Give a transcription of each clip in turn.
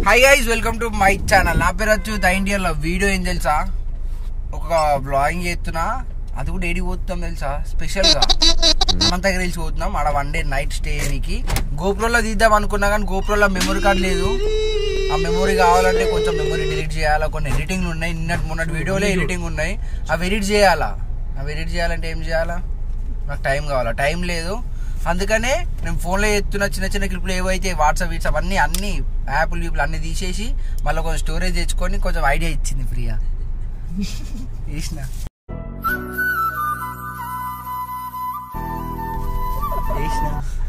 Hi guys welcome to my channel నా పేరు వచ్చి ద ఇండియన్ వీడియో ఏం తెలుసా ఒక బ్లాగింగ్ చేస్తున్నా అది కూడా ఏడికి పోతున్నాం తెలుసా స్పెషల్ గా అంతగా రీల్స్ పోతున్నాం ఆడ వన్ డే నైట్ స్టే చేయడానికి గోప్రోలో తీద్దాం అనుకున్నా కానీ గోప్రోలో మెమరీ కార్డ్ లేదు ఆ మెమరీ కావాలంటే కొంచెం మెమరీ డిలీట్ చేయాలా కొన్ని ఎడిటింగ్ ఉన్నాయి నిన్నటి మొన్నటి వీడియోలో ఎడిటింగ్ ఉన్నాయి అవి ఎడిట్ చేయాలా అవి ఎడిట్ చేయాలంటే ఏం చేయాలా నాకు టైం కావాలా టైం లేదు అందుకనే నేను ఫోన్లో ఎత్తున్న చిన్న చిన్న క్లిప్లు ఏవైతే వాట్సాప్ వీట్సాప్ అన్ని అన్ని యాప్లు గీపులు అన్ని తీసేసి మళ్ళీ కొంచెం స్టోరేజ్ తెచ్చుకొని కొంచెం ఐడియా ఇచ్చింది ప్రియా తీసిన తీసిన.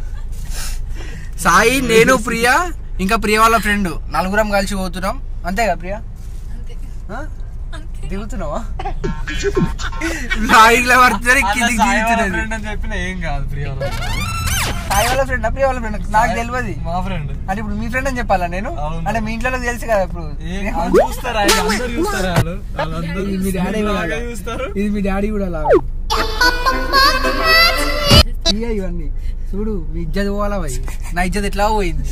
సాయి నేను ప్రియా ఇంకా ప్రియ వాళ్ళ ఫ్రెండ్ నలుగురం కలిసి పోతున్నాం అంతేగా ప్రియా ఆ? దిగుతున్నావా లారీలో పడుతున్నారు కిందికి దిగుతున్నది అని చెప్పిన ఏం కాదు ప్రియ సాయి వాళ్ళ ఫ్రెండ్ ప్రియ వాళ్ళ ఫ్రెండ్ నాకు తెలియదు మా ఫ్రెండ్ అంటే ఇప్పుడు మీ ఫ్రెండ్ అని చెప్పాలా నేను అవును. అంటే మీ ఇంట్లో తెలుసు కదా ఇప్పుడు చూస్తారా ఇది అందరు చూస్తారా వాళ్ళు వాళ్ళందరూ ఇది మీ డాడీ కూడా బాగా అలా. చూస్తారు ఇది మీ డాడీ కూడా అలా ఇయ్య ఇవన్నీ చూడు మీ ఇజ్జత్ పోవాలా పోయి నా ఇజ్జత్ ఎట్లా పోయింది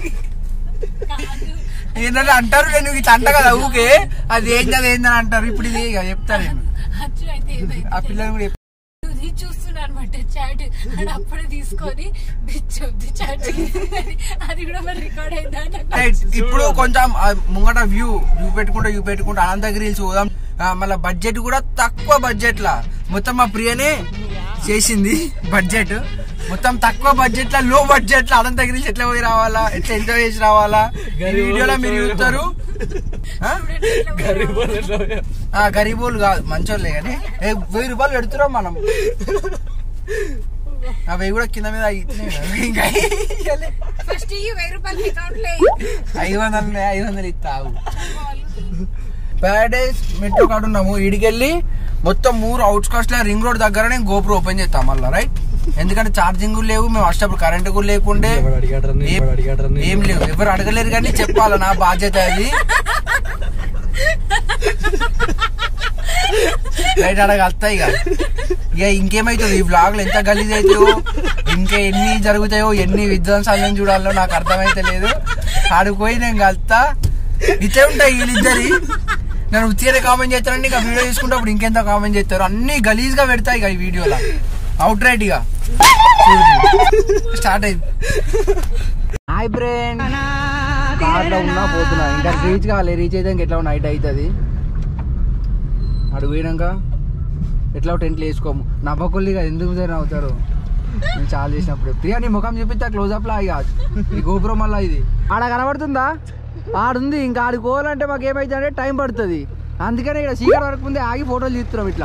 ఏంటంటే అంటారు నేను ఇట్లా అంట కదా ఊకే అది ఏంది అది ఏందని అంటారు ఇప్పుడు ఇది ఇక చెప్తా నేను అచ్చు అయితే ఏమైంది ఆ పిల్లలు కూడా చెప్- ఇది చూస్తున్నా అనమాట చాట్ అది అప్పుడే తీసుకొని చెప్ది చాట్ అది కూడా మరి రికార్డ్ అయిందా నాకు రైట్. ఇప్పుడు కొంచెం ఆ ముంగట వ్యూ వ్యూ పెట్టుకుంటా వ్యూ పెట్టుకుంటా అనంతగిరి హిల్స్ పోదాం ఆ, మళ్ళీ బడ్జెట్ కూడా తక్కువ బడ్జెట్ లా మొత్తం మా ప్రియనే చేసింది బడ్జెట్ మొత్తం తక్కువ బడ్జెట్ లా లో బడ్జెట్ లా అనంతగిరి హిల్స్ ఎట్లా పోయి రావాలా ఎట్లా ఎంజాయ్ చేసి రావాలా ఈ వీడియోలో మీరు చూస్తారు ఆ? ఆ గరీబోలు కాదు మంచోళ్ళే కానీ ఏ, వెయ్యి రూపాయలు పెడుతున్నాం మనం అవి కూడా కింద మీద అయితున్నాయి కదా. ఇంకా ఇయ్యలే. ఫస్ట్ ఈ వెయ్యి రూపాయలు అకౌంట్ లో ఐదు వందలు ఉన్నాయి, ఐదు వందలు ఇస్తావు ప్యారడైస్ మెట్రో కాడ ఉన్నాము ఈడికెళ్ళి మొత్తం మూడు అవుట్స్కట్స్ రింగ్ రోడ్ దగ్గర నేను గోపురం ఓపెన్ చేస్తాం మళ్ళీ రైట్ ఎందుకంటే ఛార్జింగ్ లేవు మేము వచ్చేటప్పుడు కరెంట్ కూడా లేకుండే ఎవడు అడిగాడని, ఏం- ఎవడు అడిగాడని. ఏం లేవు ఎవరు అడగలేరు కానీ చెప్పాలి నా బాధ్యత అది రైట్ అడగలుగుతాయి ఇక ఇక ఇంకేమైతుంది ఈ వ్లాగ్లు ఎంత గలీజ్ అవుతాయో ఇంకా ఎన్ని జరుగుతాయో ఎన్ని విధ్వంసాలను చూడాలో నాకు అర్థమైతే లేదు ఆడిపోయి నేను కలుతా ఇచ్చే ఉంటాయి వీళ్ళిద్దరి నేను ఉత్తిగా కామెంట్ చేస్తానండి ఇక వీడియో తీసుకుంటే ఇంకెంత కామెంట్ చేస్తారు అన్ని గలీజ్ గా పెడతాయి ఇక ఈ వీడియోలో అవుట్ రైట్ ఇక స్టార్ట్ అయింది హాయ్ ఫ్రెండ్ కార్లో ఉన్నా పోతున్నా ఇంకా రీచ్ కావాలి రీచ్ అయితే ఎట్లా నైట్ అవుతుంది అడు పోయినాక ఎట్లా టెంట్లు వేసుకోము నవ్వకొల్లి కదా ఎందుకు సార్ అవుతారు నేను చాలా చేసినప్పుడు ప్రియా నీ ముఖం చూపిస్తా క్లోజ్ అప్ లా ఇక ఈ గోపురం మళ్ళా ఇది ఆడ కనబడుతుందా ఆడుంది ఇంకా ఆడికి పోవాలంటే మాకు ఏమైతే అంటే టైం పడుతుంది అందుకనే ఇక్కడ సీకర్ వరకు ముందే ఆగి ఫోటోలు తీస్తున్నాం ఇట్లా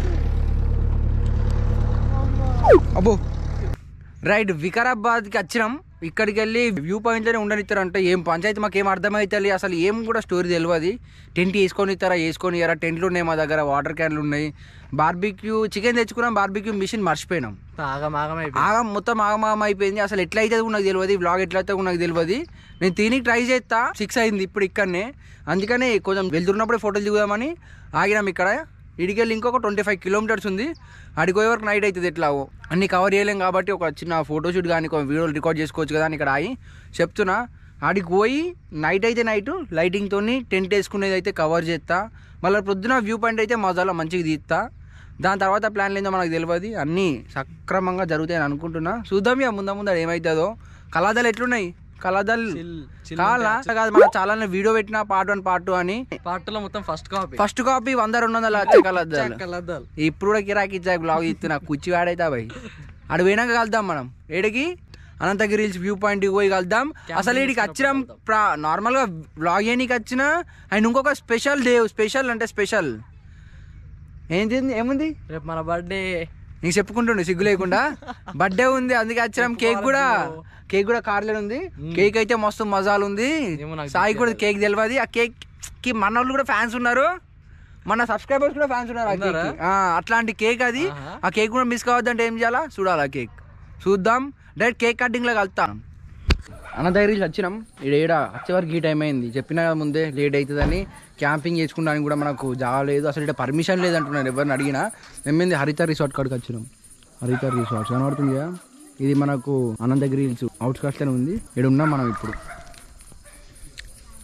అబ్బో రైట్ వికారాబాద్కి వచ్చినాం ఇక్కడికి వెళ్ళి వ్యూ పాయింట్లోనే ఉండనిస్తారంటే ఏం పంచాయతీ మాకు ఏం అర్థమైతే అసలు ఏం కూడా స్టోరీ తెలియదు టెంట్ వేసుకొని ఇస్తారా వేసుకొని ఇయ్యారా టెంట్లు ఉన్నాయి మా దగ్గర వాటర్ క్యాన్లు ఉన్నాయి బార్బిక్యూ చికెన్ తెచ్చుకున్నాం బార్బిక్యూ మిషన్ మర్చిపోయినాం ఆగం మొత్తం ఆగమాగం అయిపోయింది అసలు ఎట్లా అవుతుంది కూడా నాకు తెలియదు బ్లాగ్ ఎట్లా అవుతుంది కూడా నాకు తెలియదు నేను తిని ట్రై చేస్తా సిక్స్ అయింది ఇప్పుడు ఇక్కడనే అందుకనే కొంచెం వెళ్తున్నప్పుడే ఫోటోలు దిగుదామని ఆగినాం ఇక్కడ ఇడికెళ్ళి ఇంకొక ట్వంటీ ఫైవ్ కిలోమీటర్స్ ఉంది అడిగి పోయే వరకు నైట్ అవుతుంది ఎట్లా అన్ని కవర్ చేయలేం కాబట్టి ఒక చిన్న ఫోటోషూట్ కానీ ఒక వీడియోలు రికార్డ్ చేసుకోవచ్చు కదా అని ఇక్కడ ఆగి చెప్తున్నా ఆడికి పోయి నైట్ అయితే నైట్ లైటింగ్తో టెంట్ వేసుకునేది అయితే కవర్ చేస్తా మళ్ళీ పొద్దున వ్యూ పాయింట్ అయితే మజాలో మంచిగా తీస్తా దాని తర్వాత ప్లాన్లు ఏందో మనకు తెలియదు అన్నీ సక్రమంగా జరుగుతాయని అనుకుంటున్నా చూద్దాం ఇక ముందు ముందు ఏమవుతుందో కళాదాలు ఎట్లున్నాయి కళాదాలు chill కాలా కాదు మన చాలా వీడియో పెట్టిన పార్ట్ వన్ పార్ట్ టూ అని పాటలో మొత్తం ఫస్ట్ కాపీ ఫస్ట్ కాపీ వంద రెండు వందల వచ్చే కలద్దాలు కలద్దాలు ఇప్పుడు కూడా కిరాకి ఇచ్చా బ్లాగ్ ఇస్తున్నా కుచ్చి వాడైతే భయ్ అడు పోయినాక కలుద్దాం మనం ఏడికి అనంతగిరి హిల్స్ వ్యూ పాయింట్ పోయి కలుద్దాం అసలు ఈడికి వచ్చినాం నార్మల్ గా బ్లాగ్ చేయడానికి వచ్చిన అండ్ ఇంకొక స్పెషల్ డే స్పెషల్ అంటే స్పెషల్ ఏంటి ఏముంది రేపు మన బర్త్డే నీకు చెప్పుకుంటుండే సిగ్గు లేకుండా బర్త్డే ఉంది అందుకే వచ్చినాం కేక్ కూడా కేక్ కూడా కార్లో ఉంది కేక్ అయితే మస్తు మజాలు ఉంది ఏమో నాకు సాయి కూడా కేక్ తెలియదు ఆ కేక్ కి మన వాళ్ళు కూడా ఫ్యాన్స్ ఉన్నారు మన సబ్స్క్రైబర్స్ కూడా ఫ్యాన్స్ ఉన్నారు ఆ కేక్ ఉన్నారా? కి. ఆ, అట్లాంటి కేక్ అది ఆహా. ఆ కేక్ కూడా మిస్ కావద్దంటే ఏం చేయాలా చూడాలి ఆ కేక్ చూద్దాం డైరెక్ట్ కేక్ కటింగ్ లో కలుతాం అన్న దగ్గర వచ్చినాం ఇక్కడ ఏడ వచ్చే వరకు ఈ టైం అయింది చెప్పినా కదా ముందే లేట్ అవుతుందని క్యాంపింగ్ చేసుకోవడానికి కూడా మనకు జాగా లేదు అసలు ఇక్కడ పర్మిషన్ లేదంటున్నారు ఎవరిని అడిగినా మేమేంది హరిత రిసార్ట్ కాడికి వచ్చినాం హరిత రిసార్ట్ కనబడుతుంది కదా ఇది మనకు అనంతగిరి హిల్స్ అవుట్స్కట్స్లోనే ఉంది ఇక్కడ ఉన్నాం మనం ఇప్పుడు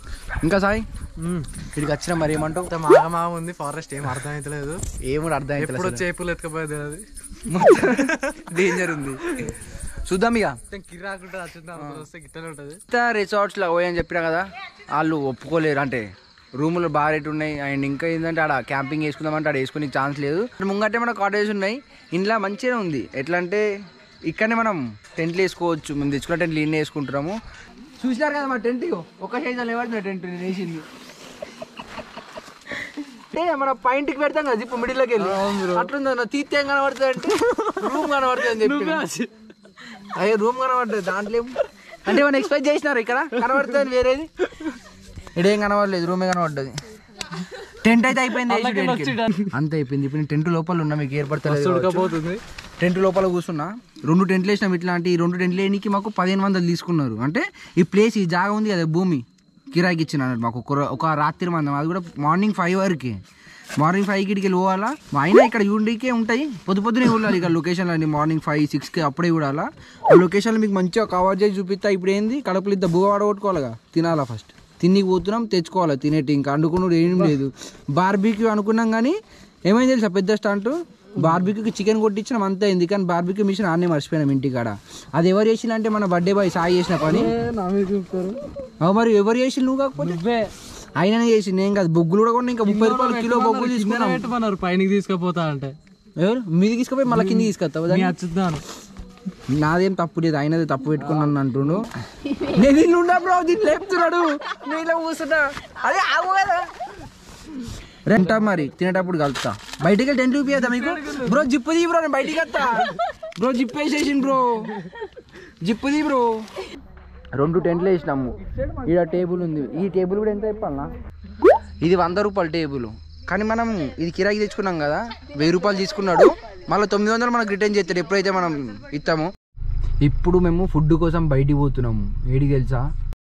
ఇంకా సాయి ఇక్కడికి వచ్చిన మరి ఏమంటావు ఇంత మాగా మాగా ఉంది ఫారెస్ట్ ఏం అర్థమైతలేదు ఏముడు అర్థం ఎప్పుడు చేపులు ఎత్తుకపోయేది అది డేంజర్ ఉంది చూద్దాం ఇక మొత్తం కిరాకుంటే వచ్చింది వస్తే గిట్టనే ఉంటది రిసార్ట్స్ లో పోయి అని చెప్పినా కదా వాళ్ళు ఒప్పుకోలేరు అంటే రూములు బాగా రేట్ ఉన్నాయి అండ్ ఇంకా ఏంటంటే ఆడ క్యాంపింగ్ వేసుకుందామంటే ఆడ వేసుకునే ఛాన్స్ లేదు ముంగటే మన కాటేజ్ ఉన్నాయి ఇంట్లో మంచిగా ఉంది ఎట్లా అంటే ఇక్కడనే మనం టెంట్లు వేసుకోవచ్చు మేము తెచ్చుకున్న టెంట్లు ఇన్ని వేసుకుంటున్నాము చూసినారు కదా మా టెంట్ ఒక సైజ్ లేవాడుతుంది టెంట్ నేను వేసింది అంటే మన పైంట్కి పెడతాం కదా ఇప్పుడు మిడిల్లోకి వెళ్ళి అట్లుంది అన్న తీస్తే ఏం కనబడుతుంది అంటే రూమ్ కనబడుతుంది అని చెప్పి అయ్యే రూమ్ కనబడుతుంది దాంట్లో ఏం- అంటే మనం ఎక్స్పెక్ట్ చేసినారు ఇక్కడ కనబడుతుంది వేరేది ఇడేం కనబడలేదు రూమే కనబడ్డది టెంట్ అయితే అయిపోయింది వేసి టెంట్కి. అంత అయిపోయింది ఇప్పుడు టెంట్ లోపల ఉన్నా మీకు ఏర్పడతలేదు కావచ్చు. ఉడకపోతుంది టెంట్ లోపల కూర్చున్నా రెండు టెంట్లు వేసినాం ఇట్లాంటి ఈ రెండు టెంట్లు వేయడానికి మాకు పదిహేను వందలు తీసుకున్నారు అంటే ఈ ప్లేస్ ఈ జాగా ఉంది కదా భూమి కిరాయికి ఇచ్చిన అన్నట్టు మాకు ఒక ఒక రాత్రి మందం అది కూడా మార్నింగ్ ఫైవ్ వరకు మార్నింగ్ ఫైవ్కి ఇక్కడికి వెళ్ళి పోవాలా అయినా ఇక్కడ యూడికే ఉంటాయి పొద్దు పొద్దునే చూడాలి ఇక్కడ లొకేషన్లో అన్ని మార్నింగ్ ఫైవ్ సిక్స్కి అప్పుడే చూడాలా ఆ లొకేషన్లో మీకు మంచిగా కవర్ చేసి చూపిస్తా ఇప్పుడు ఏంది కడుపులు ఇద్ద బువ్వ కొట్టుకోవాలిగా తినాలా ఫస్ట్ తిన్నికి పోతున్నాం తెచ్చుకోవాలి తినేటి ఇంకా అనుకున్నాడు ఏం లేదు బార్బీక్యూ అనుకున్నాం కానీ ఏమైంది తెలుసా పెద్ద స్టాంట్ బార్బీక్యూకి చికెన్ కొట్టించినాం అంతే అయింది కానీ బార్బీక్యూ మిషన్ ఆన్నే మర్చిపోయినాం ఇంటికాడ అది ఎవరు చేసిన అంటే మన బర్త్డే బాయ్ సాయి చేసిన పని నా మీద చూపుతారు అవు మరి ఎవరు చేసి నువ్వు కాకపోతే నువ్వే ఆయననే చేసి నేను కాదు బొగ్గులు కూడా కొన్నా ఇంకా ముప్పై రూపాయలు కిలో బొగ్గులు తీసుకున్నాం పెట్టుకున్నారు పైనకి తీసుకుపోతా అంటే ఎవరు మీది తీసుకుపోయి మళ్ళీ కింద తీసుకొస్తావు నీ వచ్చిద్దాను నాదేం తప్పు లేదు ఆయనది తప్పు పెట్టుకున్నాను అంటుండు నేను ఇల్లు ఉన్నా బ్రో దీన్ని లేపుతున్నాడు నేను ఇలా కూర్చున్నా అదే ఆగు కదా రెంటా మరి తినేటప్పుడు కలుపుతా బయటికి వెళ్ళి టెంట్ చూపియద్దా మీకు బ్రో జిప్పు తీ బ్రో నేను బయటికి వస్తా బ్రో జిప్ వేసేసింది బ్రో జిప్పు తీ బ్రో రెండు టెంట్లు వేసినాము ఇక్కడ టేబుల్ ఉంది ఈ టేబుల్ కూడా ఎంత చెప్పాలనా ఇది వంద రూపాయల టేబుల్ కానీ మనం ఇది కిరాకి తెచ్చుకున్నాం కదా వెయ్యి రూపాయలు తీసుకున్నాడు మళ్ళీ తొమ్మిది వందలు మనకు రిటర్న్ చేస్తాడు ఎప్పుడైతే మనం ఇస్తామో ఇప్పుడు మేము ఫుడ్ కోసం బయటికి పోతున్నాము ఏడికి తెలుసా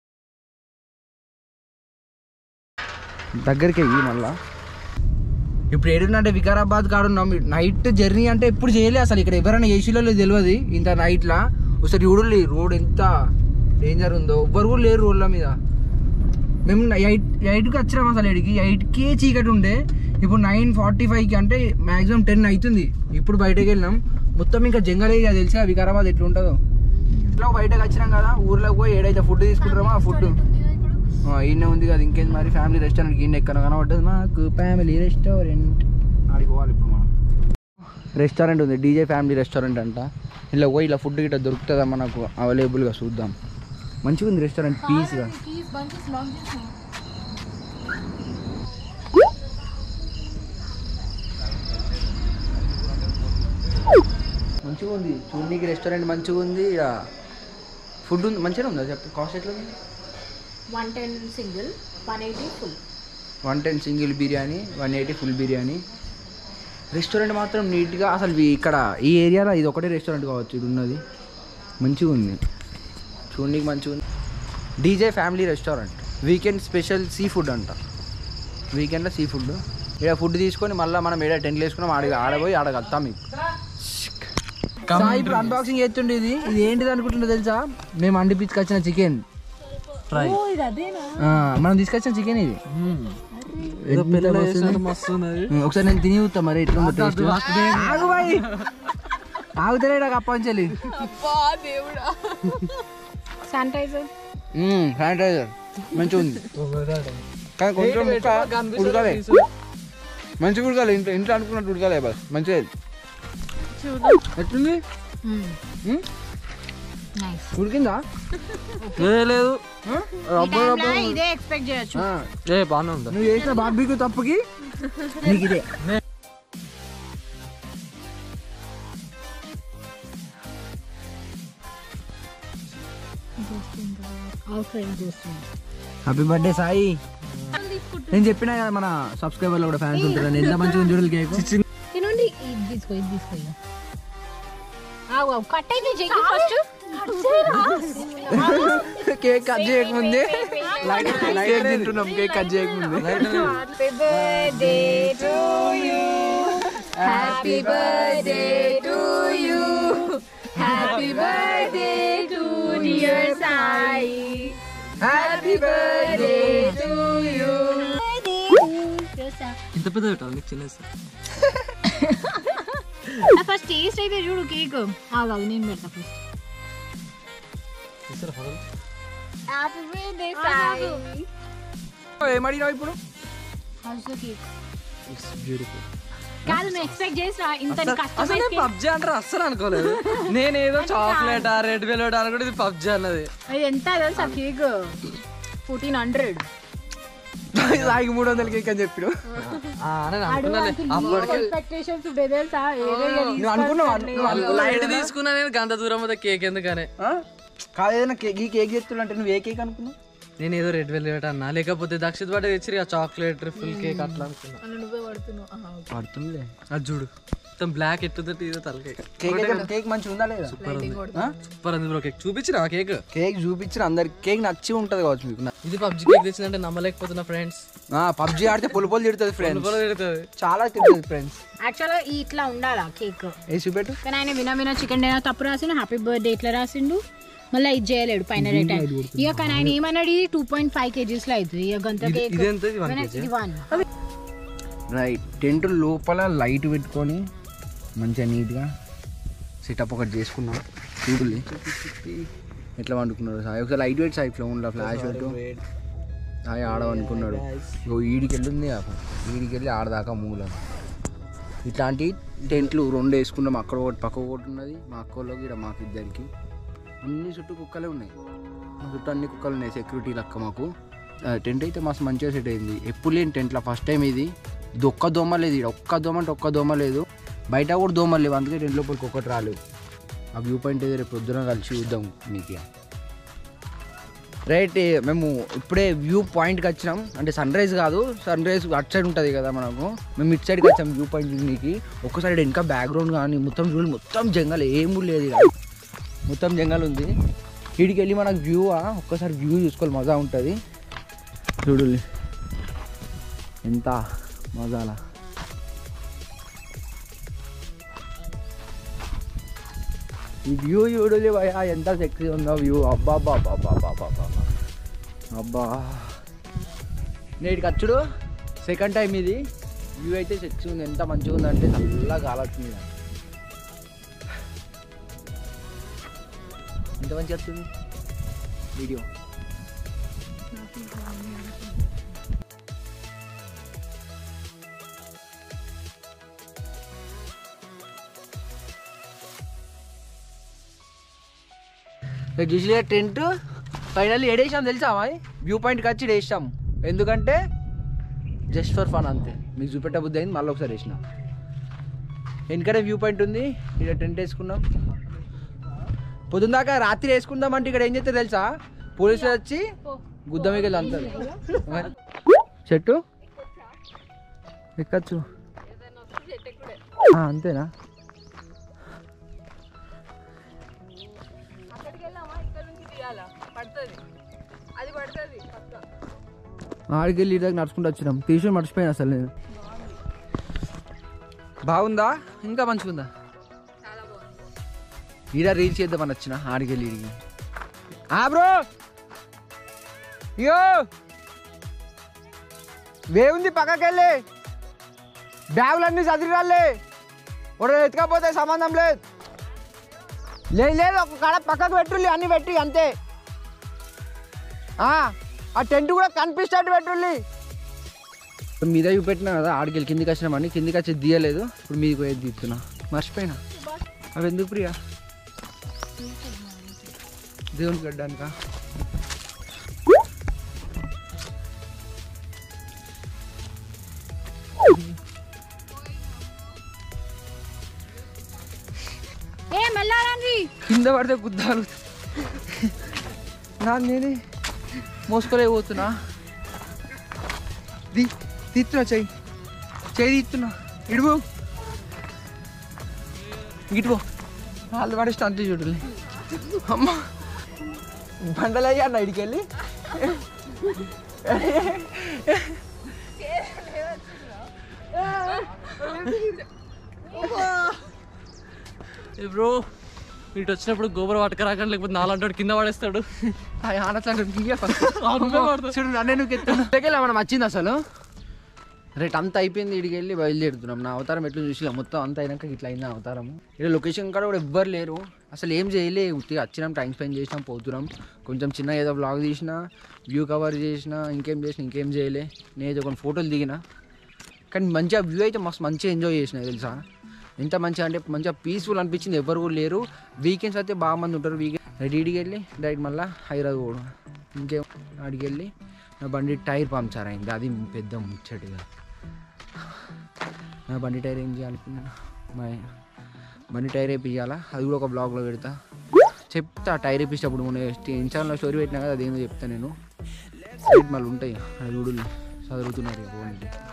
దగ్గరికి అయ్యి మళ్ళా ఇప్పుడు ఏడుందంటే వికారాబాద్ కాడున్నాం నైట్ జర్నీ అంటే ఎప్పుడు చేయలే అసలు ఇక్కడ ఎవరైనా ఏసీలో లేదు తెలియదు ఇంత నైట్లా ఒకసారి చూడలే రోడ్ ఎంత డేంజర్ ఉందో ఎవ్వరు కూడా లేరు రోడ్ల మీద మేము ఎయిట్ ఎయిట్కి వచ్చినాం అసలు ఎయిట్కి ఎయిట్కి చీకటి ఉండే ఇప్పుడు నైన్ ఫార్టీ ఫైవ్కి అంటే మాక్సిమం టెన్ అవుతుంది ఇప్పుడు బయటకు వెళ్ళినాం మొత్తం ఇంకా జంగల్ ఏరియా తెలిసా వికారాబాద్ ఎట్లా ఉంటుందో ఇట్లా బయటకు వచ్చినాం కదా ఊర్లోకి పోయి ఏడైతే ఫుడ్ తీసుకుంటామో ఆ ఫుడ్ ఈయన ఉంది కదా ఇంకేం మరి ఫ్యామిలీ రెస్టారెంట్ ఈయన ఎక్కడ కనబడ్డది మాకు ఫ్యామిలీ రెస్టారెంట్ ఆడికి పోవాలి ఇప్పుడు మనం రెస్టారెంట్ ఉంది డీజే ఫ్యామిలీ రెస్టారెంట్ అంట ఇలా పోయి ఇలా ఫుడ్ గిట్ట దొరుకుతుందా మనకు అవైలబుల్గా చూద్దాం మంచిగా ఉంది రెస్టారెంట్ పీస్గా Keys, bunches, long distance. మంచిగా ఉంది చూడనీకి రెస్టారెంట్ మంచిగా ఉంది ఇక ఫుడ్ ఉంది మంచిగా ఉందా చెప్పు కాస్ట్ ఎట్లా ఉంది one ten single one eighty full one ten single biryani one eighty full biryani restaurant మాత్రం నీట్గా అసలు వీ- ఇక్కడ ఈ ఏరియాలో ఇది ఒకటే రెస్టారెంట్ కావచ్చు ఇది ఉన్నది మంచిగా ఉంది చూడనీకి మంచిగా ఉంది DJ family restaurant weekend special sea food అంట వీకెండ్లో సీ ఫుడ్ ఇక్కడ ఫుడ్ తీసుకొని మళ్ళీ మనం ఏడా టెంట్లు వేసుకున్నాం ఆడ ఆడపోయి ఆడగలుగుతాం మీకు సాయి ఇప్పుడు అన్బాక్సింగ్ చేస్తుండే ఇది ఇది ఏంటిది అనుకుంటుండే తెలుసా మేము అండి పిచ్చుకొచ్చిన చికెన్ ఫ్రై ఇది అదేనా మనం తీసుకొచ్చిన చికెన్ ఇది ఏదో ఎంత పెళ్ళిలో వస్తుంది? చేసినట్టు మస్తు ఉన్నది ఉం, ఒకసారి నేను తిని చూస్తా మరి ఎట్లా ఉందో టేస్ట్ last day. ఆగు బాయ్ ఆగుతలే నాకు అప్పంచలి అబ్బా దేవుడా శానిటైజర్ శానిటైజర్ మంచిగా ఉంది కానీ కొంచెం ముక్క ఉడకలే మంచిగా ఉడకాలి ఇంట్లో ఇంట్లో అనుకున్నట్టు ఉడకాలే బస్ మంచిగా ఎట్లుంది ఉం? నైస్ ఉడికిందా లేదు ఇదే ఎక్స్పెక్ట్ చేయొచ్చు ఆ, ఏ బాగానే ఉందా నువ్వు చేసిన బాబీకు తప్పుకి నీకు ఇదే హ్యాపీ బర్త్డే సాయి నేను చెప్పినా కదా మన సబ్స్క్రైబర్లు కూడా ఫ్యాన్స్ ఉంటారు ఎంత మంచిగా ఉంది చూడాలి కేక్ తినండి ఇది తీసుకో ఇది తీసుకో ఇక. ఆగు ఆగు కట్ అయితే చెయ్యి ఫస్ట్ కేక్ కట్ చేయకముందే కేక్ తింటున్నాం కేక్ కట్ చేయకముందే happy birthday to you happy birthday to you happy birthday to dear Sai happy birthday to you ఇంత పెద్ద పెట్టాలి నీకు చిన్న ఫస్ట్ టేస్ట్ అయితే చూడు కేక్ ఆగాదు నేను పెడతా ఫస్ట్ ఏమడినావు ఇప్పుడు కేక్ ఇట్స్ బ్యూటిఫుల్ కాదు నువ్వు ఎక్స్పెక్ట్ చేసినా ఇంత అసలు కష్టమైన నేను పబ్జి అంటారు అస్సలు అనుకోలేదు నేనేదో చాక్లెట్ రెడ్ వెల్వెట్ అనుకుంటే ఇది పబ్జి అన్నది అది ఎంత తెలుసా కేక్ ఫోర్టీన్ హండ్రెడ్ దానికి మూడు వందల కేక్ అని చెప్పిన ఆ, నేను అనుకున్నాలే అప్పటికే ఎక్స్పెక్టేషన్స్ ఉండే తెలుసా ఏదో నువ్వు అనుకున్నావు నువ్వు అనుకోలేదు లైట్ తీసుకున్నా నేను గంట దూరం పోతే కేక్ ఎందుకనే ఆ? కాదు ఏదైనా కేక్ ఈ కేక్ చెప్తున్నా అంటే నువ్వు ఏ కేక్ అనుకున్నావు నేను ఏదో రెడ్ వెల్వెట్ అన్నా లేకపోతే దక్షిత్ పాట తెచ్చి చాక్లెట్ ఫుల్ కేక్ అట్లా అనుకున్నా నువ్వే పడుతున్నావు పడుతుందిలే అది చూడు మొత్తం బ్లాక్ ఎట్టుందంటే ఇదో తలకేక్ కేక్ అయితే కేక్ మంచిగా ఉందా లేదా ఆ? సూపర్ ఉంది బ్రో కేక్ చూపించిన కేక్ కేక్ చూపించిన అందరికి కేక్ నచ్చి ఉంటది కావచ్చు మీకు ఇది పబ్జి కేక్ తెచ్చిందంటే నమ్మలేకపోతున్నా ఫ్రెండ్స్ పబ్జి ఆడితే పొలు పొలు తిడుతుంది ఫ్రెండ్స్ తిడుతుంది చాలా తిడుతుంది ఫ్రెండ్స్ యాక్చువల్గా ఇట్లా ఉండాలా కేక్ ఏ చూపెట్టు కానీ ఆయన విన విన చికెన్ డిన్నర్ తప్పు రాసిండు హ్యాపీ బర్త్డే ఇట్లా రాసిండు మళ్ళీ ఇది చేయలేడు పైన రిటర్న్ ఇక కానీ ఆయన ఏమన్నాడు ఇది టూ పాయింట్ ఫైవ్ కేజీస్ లో అవుతుంది ఇక గంత కేక్ ఇదెంత ఇది వన్ ఇది వన్ రైట్ టెంట్ లోపల లైట్ పెట్టుకొని మంచిగా నీట్గా సెటప్ ఒకటి చేసుకున్నాం చూడులే ఎట్లా వండుకున్నాడు సాయి ఒకసారి లైట్ పెట్టి సాయి ఫోన్లో ఫ్లాష్ పెట్టు సాయి ఆడమనుకున్నాడు ఇగో ఈడికి వెళ్ళింది ఈడికి వెళ్ళి ఆడదాకా మూలం ఇట్లాంటి టెంట్లు రెండు వేసుకున్నాం అక్కడ ఒకటి పక్క ఒకటి ఉన్నది మా అక్క వాళ్ళకి ఇక్కడ మాకు ఇద్దరికి అన్ని చుట్టూ కుక్కలే ఉన్నాయి మా చుట్టూ అన్ని కుక్కలు ఉన్నాయి సెక్యూరిటీ లెక్క మాకు ఆ, టెంట్ అయితే మస్తు మంచిగా సెట్ అయింది ఎప్పుడు లేని టెంట్లో ఫస్ట్ టైం ఇది ఇది ఒక్క దోమ లేదు ఇక్కడ ఒక్క దోమ అంటే ఒక్క దోమ లేదు బయట కూడా దోమలు లేవు అందుకే టెంట్ లోపలికి ఒక్కటి రాలేవు ఆ వ్యూ పాయింట్ అయితే రేపు పొద్దున కలిసి చూద్దాం మీకు ఇక. రైట్ మేము ఇప్పుడే వ్యూ పాయింట్కి వచ్చినాం అంటే సన్ రైజ్ కాదు సన్ రైజ్ అటు సైడ్ ఉంటుంది కదా మనకు మేము ఇటు సైడ్కి వచ్చాం వ్యూ పాయింట్ నీకు ఒక్కసారి ఇంకా బ్యాక్గ్రౌండ్ కానీ మొత్తం చూడండి మొత్తం జంగల్ ఏమూ లేదు ఇక్కడ మొత్తం జంగల్ ఉంది వీడికి వెళ్ళి మనకు వ్యూ ఒక్కసారి వ్యూ చూసుకోవాలి మజా ఉంటుంది చూడు ఎంత మజాలా ఈ వ్యూ చూడలే భయ ఎంత సెక్సీ ఉందో వ్యూ అబ్బా అబ్బా అబ్బా అబ్బా అబ్బా అబ్బా అబ్బా అబ్బా నేటికి వచ్చుడు సెకండ్ టైం ఇది వ్యూ అయితే సెక్సీ ఉంది ఎంత మంచిగా ఉందంటే చల్లగా కాలొచ్చింది నాకు. ఎంత మంచి వస్తుంది వీడియో చూసిలే టెంట్ ఫైనల్ ఏడేసాం తెలుసా అమ్మాయి వ్యూ పాయింట్కి వచ్చి వేసాం ఎందుకంటే జస్ట్ ఫర్ ఫన్ అంతే మీకు చూపెట్ట బుద్ధి అయింది మళ్ళీ ఒకసారి వేసిన వెనకనే వ్యూ పాయింట్ ఉంది ఇక్కడ టెంట్ వేసుకున్నాం పొద్దున్న దాకా రాత్రి వేసుకుందాం అంటే ఇక్కడ ఏం చేస్తారు తెలుసా పోలీసులు వచ్చి గుద్ద మీకు వెళ్ళి అంటారు చెట్టు ఎక్కచ్చు ఆ, అంతేనా ఆడికి వెళ్ళి దగ్గర నడుచుకుంటూ వచ్చినాం తీసుకుని మర్చిపోయాను అసలు నేను బాగుందా ఇంకా మంచిగుందా ఈడ రీల్స్ చేద్దామని వచ్చిన ఆడికి వెళ్ళి ఈడికి ఆ బ్రో అయ్యో వేవుంది పక్కకి వెళ్ళి బ్యాగులన్నీ చదివిరాలే ఒకటి ఎత్తుకపోతే సంబంధం లేదు లేదు లేదు ఒక కాడ పక్కకు పెట్టుల్లి అన్ని పెట్టి అంతే ఆ ఆ టెంట్ కూడా కనిపిస్తట్టు పెట్టుల్లి మీద చూపెట్టినా కదా ఆడికి కిందికి వచ్చినామని కిందికి వచ్చి తీయలేదు ఇప్పుడు మీది పోయేది తీస్తున్నా మర్చిపోయినా అవి ఎందుకు ప్రియా దేవునికి గడ్డానికా ఏ మెల్లారండి కింద పడితే గుద్దాలు నాకు నేనే మోసుకోలేకపోతున్నా ది తీస్తున్నా చెయ్యి చెయ్యి తీస్తున్నా ఇడుపు ఇటుపో వాళ్ళు పడేస్తే అంతే చూడలే అమ్మ బండలు అయ్యా అన్న ఇడికి వెళ్ళి బ్రో ఇటు వచ్చినప్పుడు గోబర్ పట్టుకురాకండి లేకపోతే నాలంటాడు కింద పడేస్తాడు నువ్వే పడతావు. చూడు నన్నే నువ్వు ఎత్తుకెళ్ళి మనం వచ్చింది అసలు రేట్ అంతా అయిపోయింది ఇడికి వెళ్ళి బయలుదేరుతున్నాం నా అవతారం ఎట్లా చూసిలా మొత్తం అంతా అయినాక ఇట్లా అయింది నా అవతారం ఇక్కడ లొకేషన్ కాడ కూడా ఎవ్వరు లేరు అసలు ఏం చేయలే ఉత్తిగా వచ్చినాం టైం స్పెండ్ చేసినాం పోతున్నాం కొంచెం చిన్న ఏదో బ్లాగ్ తీసిన వ్యూ కవర్ చేసిన ఇంకేం చేసిన ఇంకేం చేయలే నేను కొన్ని ఫోటోలు దిగిన కానీ మంచిగా వ్యూ అయితే మస్తు మంచిగా ఎంజాయ్ చేసిన తెలుసా ఎంత మంచిగా అంటే మంచిగా పీస్ఫుల్ అనిపించింది ఎవరు కూడా లేరు వీకెండ్స్ అయితే బాగా మంది ఉంటారు వీకెండ్ రెడీకి వెళ్ళి డైరెక్ట్ మళ్ళీ హైదరాబాద్ పోవడం ఇంకేం అడిగి వెళ్ళి నా బండి టైర్ పంక్చర్ అయింది అది పెద్ద ముచ్చటిగా నా బండి టైర్ ఏం చేయాలనుకున్నాను మా బండి టైర్ వేయించాలా అది కూడా ఒక బ్లాగ్లో పెడతా చెప్తా టైర్ వేపించేటప్పుడు మొన్న ఇన్స్టాగ్రామ్లో స్టోరీ పెట్టినా కదా అదేమో చెప్తా నేను మళ్ళీ ఉంటాయి అది చూడు చదువుతున్నారు ఇక పోనీలే.